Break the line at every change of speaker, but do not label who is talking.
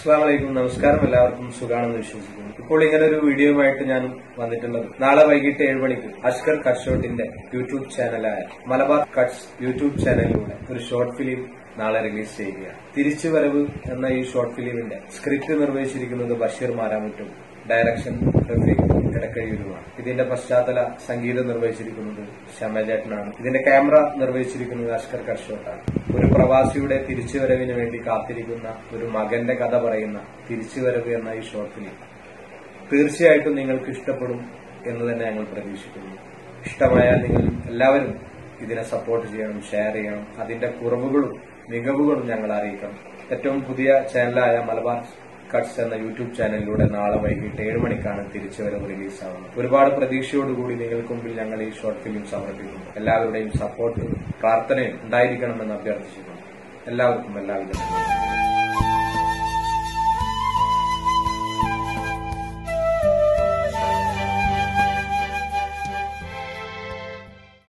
അസ്സാം വലൈക്കും നമസ്കാരം എല്ലാവർക്കും സുഖാണെന്ന് വിശ്വസിക്കുന്നു ഇപ്പോൾ ഇങ്ങനെ ഒരു വീഡിയോയുമായിട്ട് ഞാൻ വന്നിട്ടുള്ളത് നാളെ വൈകിട്ട് ഏഴ് മണിക്ക് അഷ്കർ കട്ട്ഷോട്ടിന്റെ യൂട്യൂബ് ചാനലായ മലബാർ കട്ട്സ് യൂട്യൂബ് ചാനലിലൂടെ ഒരു ഷോർട്ട് ഫിലിം നാളെ റിലീസ് ചെയ്യുകയാണ് തിരിച്ചുവരവ് എന്ന ഈ ഷോർട്ട് ഫിലിമിന്റെ സ്ക്രിപ്റ്റ് നിർവഹിച്ചിരിക്കുന്നത് ബഷീർ മാരാമുറ്റും ഡയറക്ഷൻ റഫീഖ് ഇടക്കഴിയൂരുമാണ് ഇതിന്റെ പശ്ചാത്തല സംഗീതം നിർവഹിച്ചിരിക്കുന്നത് ശമജേട്ടനാണ് ഇതിന്റെ ക്യാമറ നിർവഹിച്ചിരിക്കുന്നത് അഷ്കർ കർഷോട്ടാണ് ഒരു പ്രവാസിയുടെ തിരിച്ചുവരവിന് വേണ്ടി കാത്തിരിക്കുന്ന ഒരു മകന്റെ കഥ പറയുന്ന തിരിച്ചുവരവ് എന്ന ഈ ഷോർട്ട് ഫിലിം തീർച്ചയായിട്ടും നിങ്ങൾക്ക് ഇഷ്ടപ്പെടും എന്ന് തന്നെ ഞങ്ങൾ പ്രതീക്ഷിക്കുന്നു ഇഷ്ടമായാൽ നിങ്ങൾ എല്ലാവരും ഇതിനെ സപ്പോർട്ട് ചെയ്യണം ഷെയർ ചെയ്യണം അതിന്റെ കുറവുകളും മികവുകളും ഞങ്ങൾ അറിയിക്കണം ഏറ്റവും പുതിയ ചാനലായ മലബാർ കട്ട്സ് എന്ന യൂട്യൂബ് ചാനലിലൂടെ നാളെ വൈകിട്ട് ഏഴ് മണിക്കാണ് തിരിച്ചുവരവ് റിലീസാവുന്നത് ഒരുപാട് പ്രതീക്ഷയോടുകൂടി നിങ്ങൾക്ക് മുമ്പിൽ ഞങ്ങൾ ഈ ഷോർട്ട് ഫിലിം സമർപ്പിക്കുന്നു എല്ലാവരുടെയും സപ്പോർട്ടും പ്രാർത്ഥനയും ഉണ്ടായിരിക്കണമെന്ന് അഭ്യർത്ഥിച്ചിട്ടുണ്ട് എല്ലാവർക്കും എല്ലാവിധ നന്ദിയും.